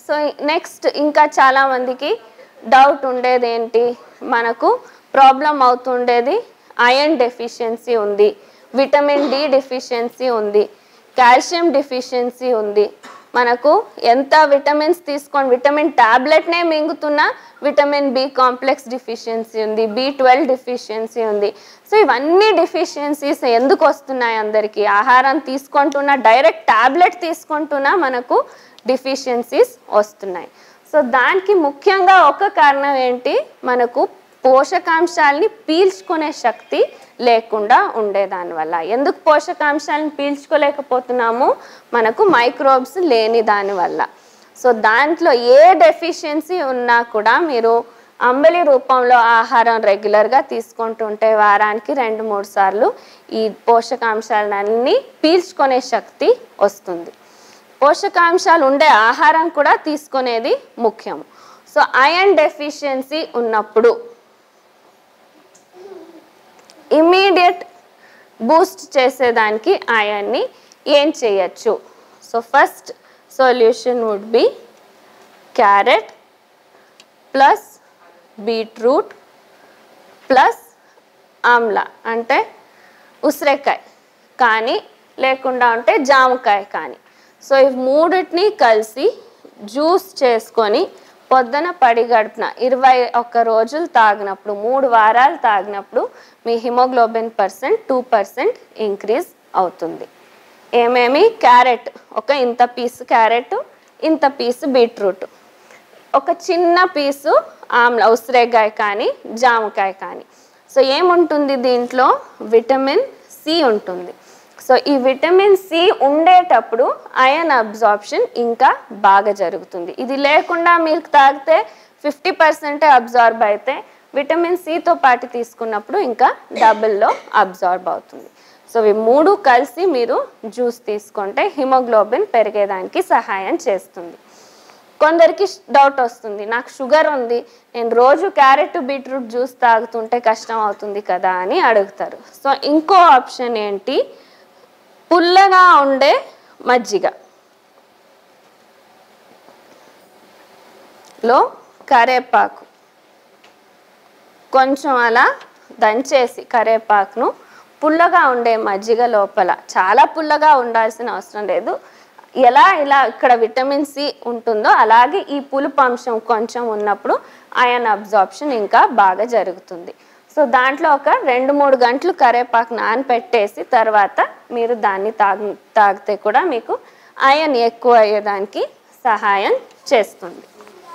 so next ఇంకా చాలా మందికి డౌట్ ఉండేది ఏంటి మనకు ప్రాబ్లం అవుతుండేది ఐరన్ డెఫిషియన్సీ ఉంది విటమిన్ డి డెఫిషియన్సీ ఉంది కాల్షియం డెఫిషియన్సీ ఉంది మనకు ఎంత విటమిన్స్ తీసుకొని విటమిన్ టాబ్లెట్నే మింగుతున్నా విటమిన్ బి కాంప్లెక్స్ డిఫిషియన్సీ ఉంది బి ట్వెల్వ్ డిఫిషియన్సీ ఉంది సో ఇవన్నీ డిఫిషియన్సీస్ ఎందుకు వస్తున్నాయి అందరికీ ఆహారం తీసుకుంటున్నా డైరెక్ట్ టాబ్లెట్ తీసుకుంటున్నా మనకు డిఫిషియన్సీస్ వస్తున్నాయి సో దానికి ముఖ్యంగా ఒక కారణం ఏంటి మనకు పోషకాంశాలని పీల్చుకునే శక్తి లేకుండా ఉండేదాని వల్ల ఎందుకు పోషకాంశాలను పీల్చుకోలేకపోతున్నాము మనకు మైక్రోబ్స్ లేని దాని వల్ల సో దాంట్లో ఏ డెఫిషియన్సీ ఉన్నా కూడా మీరు అంబలి రూపంలో ఆహారం రెగ్యులర్గా తీసుకుంటుంటే వారానికి రెండు మూడు సార్లు ఈ పోషకాంశాలన్నీ పీల్చుకునే శక్తి వస్తుంది పోషకాంశాలు ఉండే ఆహారం కూడా తీసుకునేది ముఖ్యం సో ఐరన్ డెఫిషియన్సీ ఉన్నప్పుడు ఇమ్మీడియట్ బూస్ట్ చేసేదానికి ఆయన్ని ఏం చేయొచ్చు so first solution would be carrot plus beetroot plus amla అంటే ఉసిరికాయ కానీ లేకుండా ఉంటే జామకాయ కానీ సో ఈ మూడింటిని కలిసి జ్యూస్ చేసుకొని పొద్దున పడి గడుపున ఇరవై ఒక్క రోజులు తాగినప్పుడు మూడు వారాలు తాగినప్పుడు మీ haemoglobin percent two percent increase అవుతుంది ఏమేమి క్యారెట్ ఒక ఇంత పీస్ క్యారెట్ ఇంత పీస్ బీట్రూట్ ఒక చిన్న పీసు ఆమ్ల ఉసిరేగాయ కానీ జామకాయ కానీ సో ఏముంటుంది దీంట్లో విటమిన్ సి ఉంటుంది సో ఈ విటమిన్ సి ఉండేటప్పుడు అయన్ అబ్జార్ప్షన్ ఇంకా బాగా జరుగుతుంది ఇది లేకుండా మీరు తాగితే ఫిఫ్టీ పర్సెంటే అబ్జార్బ్ అయితే విటమిన్ సితో పాటు తీసుకున్నప్పుడు ఇంకా డబుల్లో అబ్జార్బ్ అవుతుంది సో ఇవి మూడు కలిసి మీరు జ్యూస్ తీసుకుంటే హిమోగ్లోబిన్ పెరిగేదానికి సహాయం చేస్తుంది కొందరికి డౌట్ వస్తుంది నాకు షుగర్ ఉంది నేను రోజు క్యారెట్ బీట్రూట్ జ్యూస్ తాగుతుంటే కష్టం అవుతుంది కదా అని అడుగుతారు సో ఇంకో ఆప్షన్ ఏంటి పుల్లగా ఉండే మజ్జిగ లో కరేపాకు కొంచెం అలా దంచేసి కరేపాకును పుల్లగా ఉండే మజ్జిగ లోపల చాలా పుల్లగా ఉండాల్సిన అవసరం లేదు ఎలా ఇలా ఇక్కడ విటమిన్ సి ఉంటుందో అలాగే ఈ పులుపు అంశం కొంచెం ఉన్నప్పుడు అయన్ అబ్జార్ప్షన్ ఇంకా బాగా జరుగుతుంది సో దాంట్లో ఒక రెండు మూడు గంటలు కరేపాకు నానపెట్టేసి తర్వాత మీరు దాన్ని తాగి తాగితే కూడా మీకు అయన్ ఎక్కువ అయ్యేదానికి సహాయం చేస్తుంది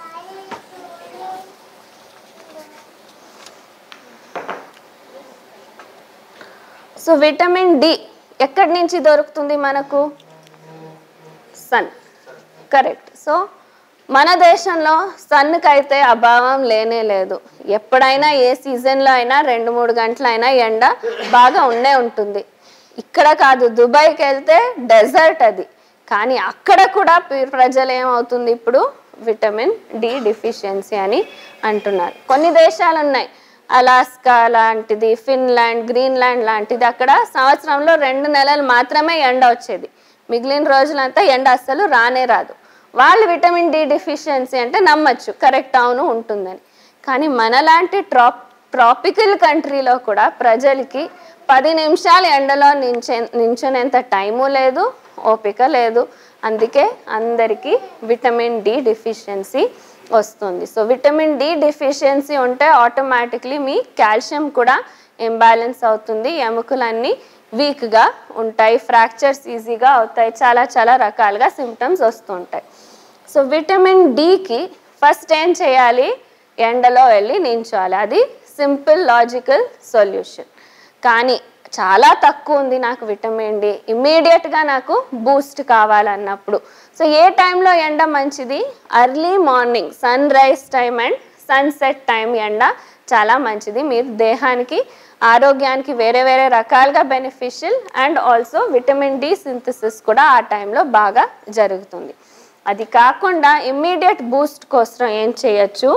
సో విటమిన్ డి ఎక్కడి నుంచి దొరుకుతుంది మనకు సన్ కరెక్ట్ సో మన దేశంలో సన్కి అయితే అభావం లేనే లేదు ఎప్పుడైనా ఏ సీజన్లో అయినా రెండు మూడు గంటలైనా ఎండ బాగా ఉండే ఉంటుంది ఇక్కడ కాదు దుబాయ్కి వెళ్తే డెజర్ట్ అది కానీ అక్కడ కూడా పి- ప్రజలు ఏమవుతుంది ఇప్పుడు విటమిన్ డి డిఫిషియన్సీ అని అంటున్నారు కొన్ని దేశాలు ఉన్నాయి అలాస్కా లాంటిది ఫిన్లాండ్ గ్రీన్లాండ్ లాంటిది అక్కడ సంవత్సరంలో రెండు నెలలు మాత్రమే ఎండ వచ్చేది మిగిలిన రోజులంతా ఎండ అస్సలు రానే రాదు వాళ్ళు విటమిన్ డి డిఫిషియన్సీ అంటే నమ్మచ్చు కరెక్ట్ అవును ఉంటుందని కానీ మనలాంటి ట్రాప్ ట్రాపికల్ కంట్రీలో కూడా ప్రజలకి పది నిమిషాలు ఎండలో నించే నించునేంత టైము లేదు ఓపిక లేదు అందుకే అందరికీ విటమిన్ డి డిఫిషియన్సీ వస్తుంది సో విటమిన్ డి డిఫిషియన్సీ ఉంటే ఆటోమేటిక్లీ మీ కాల్షియం కూడా ఇంబ్యాలెన్స్ అవుతుంది ఎముకలన్నీ వీక్గా ఉంటాయి ఫ్రాక్చర్స్ ఈజీగా అవుతాయి చాలా చాలా రకాలుగా సిమ్టమ్స్ వస్తుంటాయి సో విటమిన్ డికి ఫస్ట్ ఏం చేయాలి ఎండలో వెళ్ళి నించోవాలి అది సింపుల్ లాజికల్ సొల్యూషన్ కానీ చాలా తక్కువ ఉంది నాకు విటమిన్ డి ఇమ్మీడియట్గా నాకు బూస్ట్ కావాలన్నప్పుడు సో ఏ టైంలో ఎండ మంచిది early morning sunrise time and sunset time ఎండ చాలా మంచిది మీరు దేహానికి ఆరోగ్యానికి వేరే వేరే రకాలుగా beneficial and also vitamin D synthesis కూడా ఆ టైంలో బాగా జరుగుతుంది అది కాకుండా ఇమ్మీడియట్ బూస్ట్ కోసం ఏం చేయొచ్చు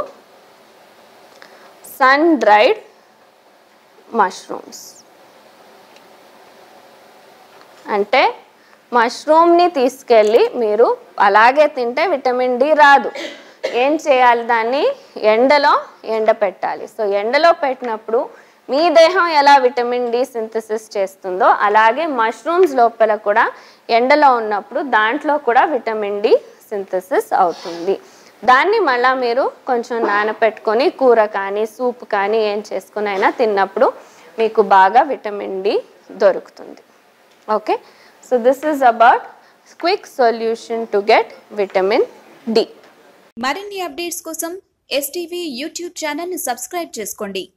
సన్ డ్రైడ్ మష్రూమ్స్ అంటే మష్రూమ్ని తీసుకెళ్ళి మీరు అలాగే తింటే విటమిన్ డి రాదు ఏం చేయాలి దాన్ని ఎండలో ఎండపెట్టాలి సో ఎండలో పెట్టినప్పుడు మీ దేహం ఎలా విటమిన్ డి సింథసిస్ చేస్తుందో అలాగే మష్రూమ్స్ లోపల కూడా ఎండలో ఉన్నప్పుడు దాంట్లో కూడా విటమిన్ డి సింథసిస్ అవుతుంది దాన్ని మళ్ళా మీరు కొంచెం నానపెట్టుకొని కూర కానీ సూప్ కానీ ఏం చేసుకుని అయినా తిన్నప్పుడు మీకు బాగా విటమిన్ డి దొరుకుతుంది okay so this is about quick solution to get vitamin D మరిన్ని అప్డేట్స్ కోసం ఎస్టీవీ యూట్యూబ్ ఛానల్ని సబ్స్క్రైబ్ చేసుకోండి